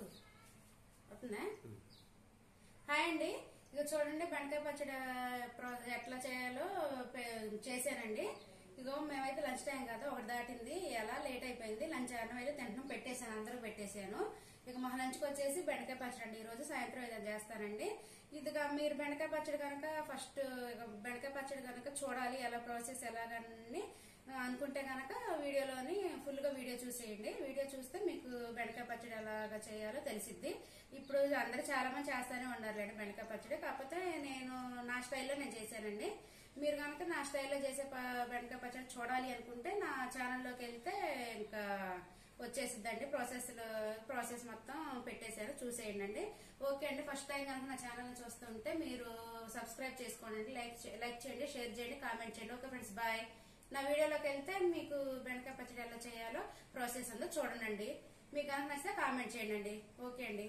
అవుతుందా హాయ్ అండి ఇక చూడండి బెండకాయ పచ్చడి ప్ర- ఎట్లా చేయాలో పె- చేశానండి ఇగో మేమైతే లంచ్ టైం కదా ఒకటి దాటింది ఎలా లేట్ అయిపోయింది లంచ్ అన్నం అయితే తింటాం పెట్టేశాను అందరూ పెట్టేశాను ఇక మా లంచ్కి వచ్చేసి బెండకాయ పచ్చడి అండి ఈ రోజు సాయంత్రం ఏదైనా చేస్తానండి ఇదిగా మీరు బెండకాయ పచ్చడి కనుక ఫస్ట్ ఇక బెండకాయ పచ్చడి కనుక చూడాలి ఎలా ప్రాసెస్ ఎలాగని అనుకుంటే కనుక వీడియోలోని ఫుల్ గా వీడియో చూసేయండి వీడియో చూస్తే మీకు బెండకాయ పచ్చడి ఎలాగా చేయాలో తెలిసిద్ది ఇప్పుడు అందరూ చాలా మంది చేస్తానే ఉన్నారులేండి బెండకాయ పచ్చడి కాకపోతే నేను నా స్టైల్లో నేను చేశానండి మీరు కనుక నా స్టైల్లో చేసే ప- బెండకాయ పచ్చడి చూడాలి అనుకుంటే నా ఛానల్లోకి వెళ్తే ఇంకా వచ్చేసిద్దండి ప్రాసెస్ ప్రాసెస్ మొత్తం పెట్టేశారు చూసేయండి అండి ఓకే అండి ఫస్ట్ టైం కనుక నా ఛానల్ చూస్తుంటే మీరు సబ్స్క్రైబ్ చేసుకోండి లైక్ చే- లైక్ చేయండి షేర్ చేయండి కామెంట్ చేయండి ఓకే ఫ్రెండ్స్ బాయ్ నా వీడియోలోకి వెళ్తే మీకు బెండకాయ పచ్చడి ఎలా చేయాలో ప్రాసెస్ ఉందో చూడండి మీకు కనుక నచ్చితే కామెంట్ చేయండి అండి ఓకే అండి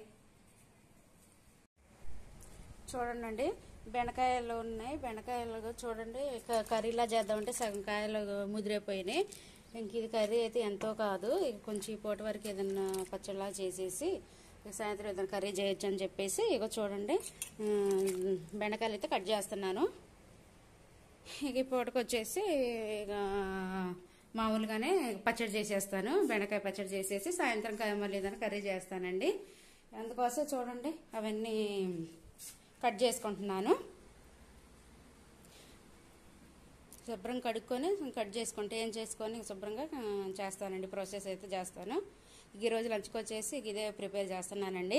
చూడండి బెండకాయలు ఉన్నాయి బెండకాయలు చూడండి క- కర్రీలా చేద్దామంటే సగం కాయలు ముదిరైపోయినాయి ఇంక ఇది కర్రీ అయితే ఎంతో కాదు ఇక కొంచెం ఈ పూట వరకు ఏదన్నా పచ్చడిలా చేసేసి ఇక సాయంత్రం ఏదైనా కర్రీ చేయొచ్చు అని చెప్పేసి ఇక చూడండి ఉమ్, బెండకాయలు అయితే కట్ చేస్తున్నాను ఇక ఈ పూటకు వచ్చేసి ఇక మామూలుగానే పచ్చడి చేసేస్తాను బెండకాయ పచ్చడి చేసేసి సాయంత్రం క- మళ్ళీ ఏదైనా కర్రీ చేస్తానండి అందుకోసం చూడండి అవన్నీ కట్ చేసుకుంటున్నాను శుభ్రం కడుక్కొని కట్ చేసుకుంటే ఏం చేసుకొని శుభ్రంగా ఆ, చేస్తానండి ప్రాసెస్ అయితే చేస్తాను ఈ రోజు లంచ్కి వచ్చేసి ఇదే ప్రిపేర్ చేస్తున్నానండి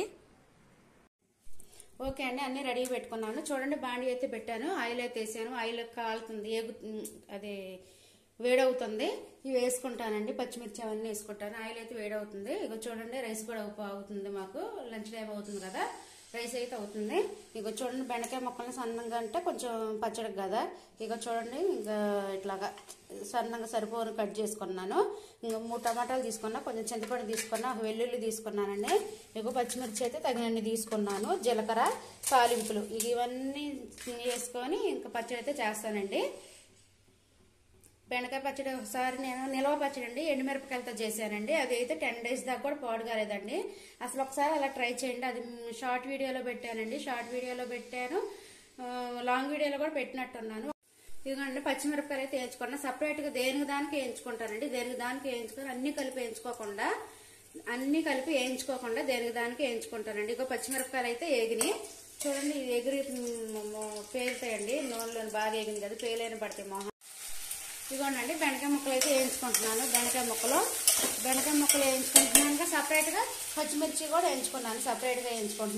ఓకే అండి అన్ని రెడీ పెట్టుకున్నాను చూడండి బాండి అయితే పెట్టాను ఆయిల్ అయితే వేసాను ఆయిల్ కాలుతుంది ఏగు అది వేడవుతుంది ఇవి వేసుకుంటానండి పచ్చిమిర్చి అవన్నీ వేసుకుంటాను ఆయిల్ అయితే వేడవుతుంది ఇక చూడండి రైస్ కూడా అవుప- అవుతుంది మాకు లంచ్ టైం అవుతుంది కదా రైస్ అయితే అవుతుంది ఇక చూడండి బెండకాయ ముక్కల్ని సన్నంగా అంటే కొంచెం పచ్చడికి కదా ఇక చూడండి ఇంకా ఇట్లాగా సన్నంగా సరిపోను కట్ చేసుకున్నాను ఇంకా మూడు టమాటాలు తీసుకున్నా కొంచెం చింతపండు తీసుకున్నా ఒక వెల్లుల్లి తీసుకున్నానండి ఇక పచ్చిమిర్చి అయితే తగినన్ని తీసుకున్నాను జీలకర్ర తాలింపులు ఇక ఇవన్నీ వేసుకొని ఇంకా పచ్చడి అయితే చేస్తానండి బెండకాయ పచ్చడి ఒకసారి నేను నిల్వ పచ్చడి అండి ఎండుమిరపకాయలతో చేశానండి అది అయితే టెన్ డేస్ దాకా కూడా పాడు కాలేదండి అసలు ఒకసారి అలా ట్రై చేయండి అది షార్ట్ వీడియోలో పెట్టానండి షార్ట్ వీడియోలో పెట్టాను ఆ, లాంగ్ వీడియోలో కూడా పెట్టినట్టున్నాను ఇదిగోండి పచ్చిమిరపకాయలు అయితే వేయించుకున్నా సపరేట్ గా దేనికి దానికి వేయించుకుంటానండి దేనికి దానికి వేయించుకొని అన్ని కలిపి వేయించుకోకుండా అన్ని కలిపి వేయించుకోకుండా దేనికి దానికి వేయించుకుంటానండి ఇక పచ్చిమిరపకాయలు అయితే ఏగినాయి చూడండి ఇది ఎగిరి మ్, పేలుతాయండి నూనెలో బాగా ఏగింది కదా పేలైన పడతాయి మొహం ఇదిగోండి బెండకాయ ముక్కలు అయితే వేయించుకుంటున్నాను బెండకాయ ముక్కలు బెండకాయ ముక్కలు వేయించుకుంటున్నాను సపరేట్ గా పచ్చిమిర్చి కూడా వేయించుకున్నాను సపరేట్ గా వేయించుకుంటున్నాను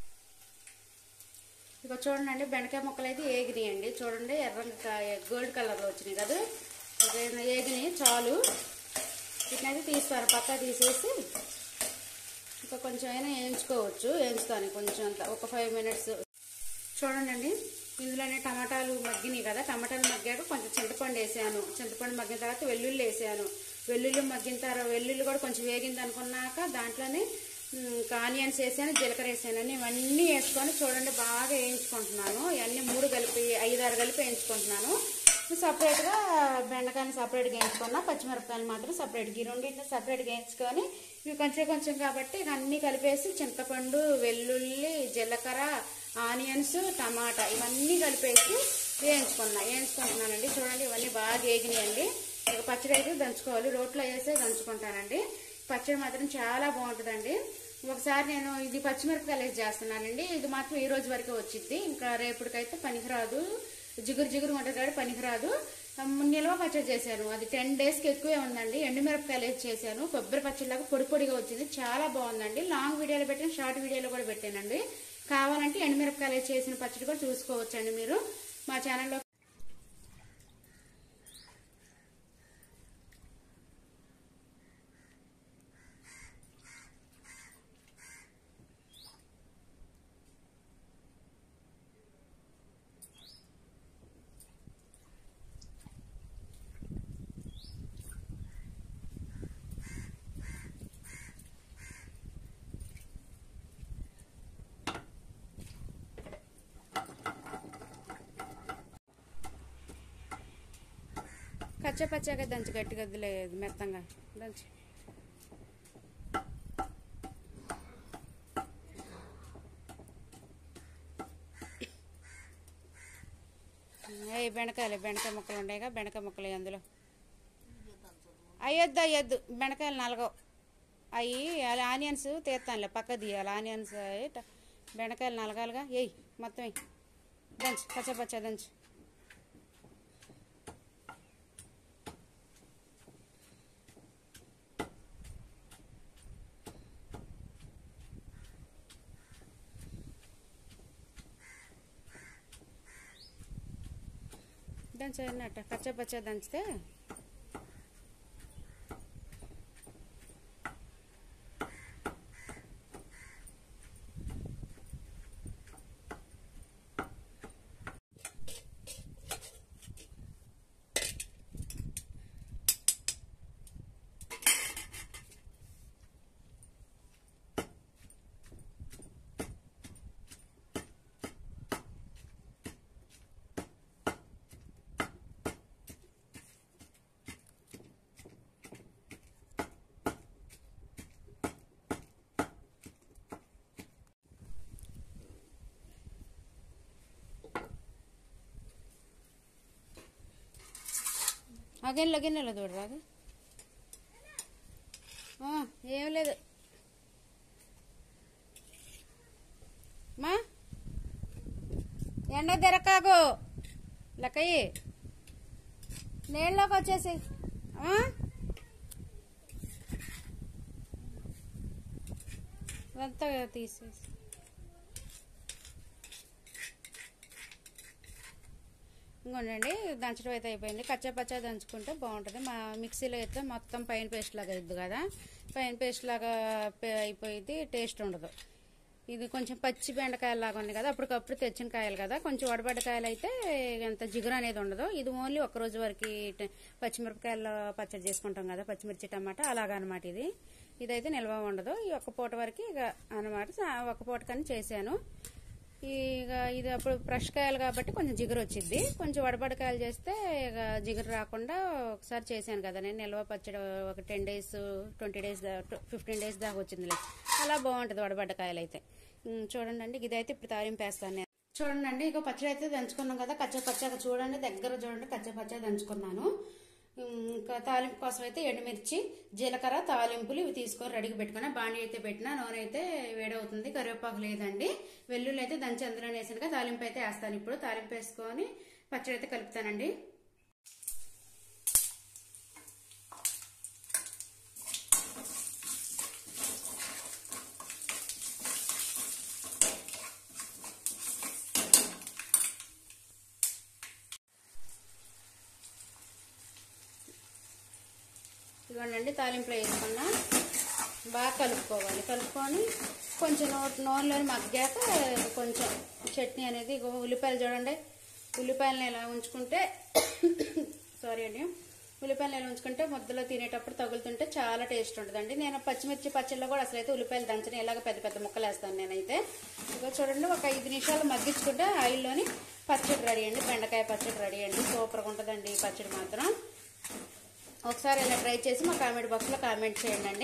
ఇక చూడండి బెండకాయ ముక్కలు అయితే ఏగినాయండి చూడండి ఎర్ర గోల్డ్ కలర్ వచ్చినాయి కదా ఇక ఏగినాయి చాలు వీటినైతే తీస్తారు పక్క తీసేసి ఇంకా కొంచెం అయినా వేయించుకోవచ్చు వేయించుతాను కొంచెం అంత ఒక ఫైవ్ మినిట్స్ చూడండి ఇందులోనే టమాటాలు మగ్గినాయి కదా టమాటాలు మగ్గాక కొంచెం చింతపండు వేసాను చింతపండు మగ్గిన తర్వాత వెల్లుల్లి వేసాను వెల్లుల్లి మగ్గిన తర్వాత వెల్లుల్లి కూడా కొంచెం వేగింది అనుకున్నాక దాంట్లోనే ఆనియన్స్ వేసాను జీలకర్ర వేసాను ఇవన్నీ వేసుకొని చూడండి బాగా వేయించుకుంటున్నాను ఇవన్నీ మూడు కలిపి ఐదారు కలిపి వేయించుకుంటున్నాను సపరేట్గా బెండకాయని సపరేట్గా వేయించుకున్నా పచ్చిమిరపకాయలు మాత్రం సపరేట్గా ఈ రెండింటిని సపరేట్గా వేయించుకొని ఇవి కొంచెం కొంచెం కాబట్టి ఇక అన్నీ కలిపేసి చింతపండు వెల్లుల్లి జీలకర్ర ఆనియన్స్ టమాటా ఇవన్నీ కలిపేసి వేయించుకున్నా వేయించుకుంటున్నానండి చూడండి ఇవన్నీ బాగా వేగినాయండి ఇక పచ్చడి అయితే దంచుకోవాలి రోట్లో వేసే దంచుకుంటానండి పచ్చడి మాత్రం చాలా బాగుంటుందండి ఒకసారి నేను ఇది పచ్చిమిరపకాయలు వేసి చేస్తున్నానండి ఇది మాత్రం ఈ రోజు వరకే వచ్చింది ఇంకా రేపటికైతే పనికిరాదు జిగురు జిగురు ఉంటుంది కాబట్టి పనికిరాదు ఉమ్, నిల్వ పచ్చడి చేశాను అది టెన్ డేస్కి ఎక్కువే ఉందండి ఎండుమిరపకాయలు వేసి చేశాను కొబ్బరి పచ్చడిలాగా పొడి పొడిగా వచ్చింది చాలా బాగుందండి లాంగ్ వీడియోలో పెట్టాను షార్ట్ వీడియోలో కూడా పెట్టానండి కావాలంటే ఎండుమిరపకాయలు వేసి చేసిన పచ్చడి కూడా చూసుకోవచ్చండి మీరు మా ఛానల్లో కచ్చా పచ్చాగా దంచి గట్టిగా వదిలేదు మెత్తంగా దంచి అవి బెండకాయలు బెండకాయ ముక్కలు ఉండేగా బెండకాయ ముక్కలు వేయి అందులో అయ్యొద్దు అయ్యొద్దు బెండకాయలు నలగవు అవి అలా ఆనియన్స్ తీస్తానులే పక్క తీయాలి ఆనియన్స్ అయి ట- బెండకాయలు నలగాలుగా ఏయ్ మొత్తం వేయి దంచు పచ్చ పచ్చ దంచు దంచు అన్నట్ట పచ్చ పచ్చ దంచితే ఆ గిన్నెలో గిన్నెలో చూడరాదు ఆ, ఏం లేదు మా ఎండ తెరకాకు లక్కయ్యి నీళ్ళలోకి వచ్చేసి ఆ? ఇదంతా తీసేసి ఇంకోండి దంచడం అయితే అయిపోయింది కచ్చా పచ్చా దంచుకుంటే బాగుంటుంది మా మిక్సీలో అయితే మొత్తం పైన పేస్ట్ లాగా అయింది కదా పైన పేస్ట్ లాగా పే- అయిపోయింది టేస్ట్ ఉండదు ఇది కొంచెం పచ్చి బెండకాయలు లాగా ఉంది కదా అప్పటికప్పుడు తెచ్చిన కాయలు కదా కొంచెం వడబడ్డ కాయలు అయితే అంత జిగురు అనేది ఉండదు ఇది ఓన్లీ ఒక రోజు వరకు పచ్చిమిరపకాయలు పచ్చడి చేసుకుంటాం కదా పచ్చిమిర్చి టమాటా అలాగనమాట ఇది ఇదైతే నిల్వ ఉండదు ఈ ఒక్క పూట వరకు ఇక అనమాట ఒక్క పూట కానీ చేశాను ఇక ఇది అప్పుడు ఫ్రెష్ కాయలు కాబట్టి కొంచెం జిగురు వచ్చింది కొంచెం వడబడకాయలు చేస్తే ఇక జిగురు రాకుండా ఒకసారి చేశాను కదా నేను నిల్వ పచ్చడి ఒక ten days twenty days fifteen days దాకా వచ్చిందిలే అలా బాగుంటుంది వడబడ్డకాయలు అయితే ఉమ్, చూడండి అండి ఇదైతే ఇప్పుడు తాలింపు వేస్తాను నేను చూడండి అండి ఇక పచ్చడి అయితే దంచుకున్నాం కదా కచ్చా పచ్చగా చూడండి దగ్గర చూడండి కచ్చా పచ్చగా దంచుకున్నాను ఉమ్, ఇంకా తాలింపు కోసం అయితే ఎండుమిర్చి జీలకర్ర తాలింపులు ఇవి తీసుకొని రెడీగా పెట్టుకున్నా బాణీ అయితే పెట్టినా నూనె అయితే వేడవుతుంది కరివేపాకు లేదండి వెల్లుల్లి అయితే దంచి అందులో వేసానుగా తాలింపు అయితే వేస్తాను ఇప్పుడు తాలింపు వేసుకొని పచ్చడి అయితే కలుపుతానండి ఇదిగోండి తాలింపులో వేసుకున్నా బాగా కలుపుకోవాలి కలుపుకొని కొంచెం నో నూనెలో మగ్గాక కొంచెం చట్నీ అనేది ఇగో ఉల్లిపాయలు చూడండి ఉల్లిపాయలను ఇలా ఉంచుకుంటే సారీ అండి ఉల్లిపాయలు ఇలా ఉంచుకుంటే ముద్దలో తినేటప్పుడు తగులుతుంటే చాలా టేస్ట్ ఉంటుందండి నేను పచ్చిమిర్చి పచ్చళ్ళలో కూడా అసలు అయితే ఉల్లిపాయలు దంచని ఇలాగ పెద్ద పెద్ద ముక్కలు వేస్తాను నేనైతే ఇగో చూడండి ఒక ఐదు నిమిషాలు మగ్గించుకుంటే ఆయిల్లోని పచ్చడి రెడీ అండి బెండకాయ పచ్చడి రెడీ అండి సూపర్గా ఉంటుందండి ఈ పచ్చడి మాత్రం ఒకసారి ఇలా ట్రై చేసి మా కామెంట్ బాక్స్లో కామెంట్ చేయండి అండి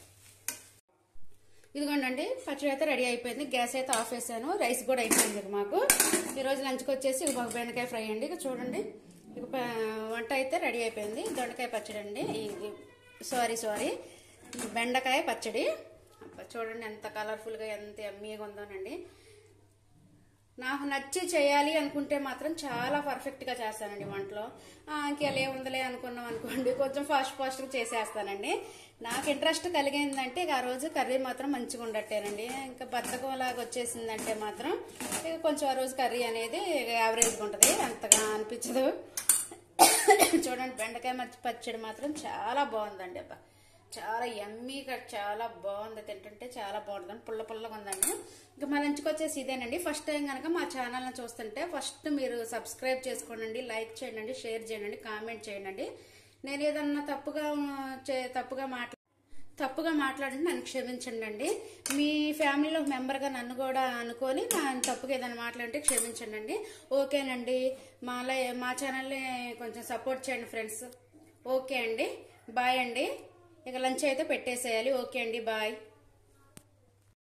ఇదిగోండి పచ్చడి అయితే రెడీ అయిపోయింది గ్యాస్ అయితే ఆఫ్ చేశాను రైస్ కూడా అయిపోయింది ఇక మాకు ఈరోజు లంచ్కి వచ్చేసి ఇక మాకు బెండకాయ ఫ్రై అండి ఇక చూడండి ఇక ప- వంట అయితే రెడీ అయిపోయింది దొండకాయ పచ్చడి అండి ఇది సారీ సారీ బెండకాయ పచ్చడి అబ్బా, చూడండి ఎంత కలర్ఫుల్గా ఎంత ఎమ్మీగా ఉందోనండి నాకు నచ్చి చేయాలి అనుకుంటే మాత్రం చాలా పర్ఫెక్ట్ గా చేస్తానండి వంటలో ఆ, ఇంకెలా ఏముందలే అనుకున్నాం అనుకోండి కొంచెం ఫాస్ట్ ఫాస్ట్ గా చేసేస్తానండి నాకు ఇంట్రెస్ట్ కలిగిందంటే ఇక ఆ రోజు కర్రీ మాత్రం మంచిగా ఉండట్టేనండి ఇంకా బద్ధకం లాగా వచ్చేసిందంటే మాత్రం ఇక కొంచెం ఆ రోజు కర్రీ అనేది యావరేజ్గా ఉంటుంది అంతగా అనిపించదు చూడండి బెండకాయ మర్చి పచ్చడి మాత్రం చాలా బాగుందండి అబ్బా చాలా ఎమ్మీగా చాలా బాగుంది తింటుంటే చాలా బాగుంటుంది పుల్ల పుల్లగా ఉందండి ఇంకా మా లంచ్కి వచ్చేసి ఇదేనండి ఫస్ట్ టైం కనుక మా ఛానల్ని చూస్తుంటే ఫస్ట్ మీరు సబ్స్క్రైబ్ చేసుకోండి లైక్ చేయండి షేర్ చేయండి కామెంట్ చేయండి నేను ఏదన్నా తప్పుగా చే- తప్పుగా మాట్లా తప్పుగా మాట్లాడండి నన్ను క్షమించండి అండి మీ ఫ్యామిలీలో మెంబర్గా నన్ను కూడా అనుకొని నా తప్పుగా ఏదైనా మాట్లాడితే క్షమించండి అండి ఓకేనండి మా లై- మా ఛానల్ని కొంచెం సపోర్ట్ చేయండి ఫ్రెండ్స్ ఓకే అండి బాయ్ అండి ఇక లంచ్ అయితే పెట్టేసేయాలి ఓకే అండి బాయ్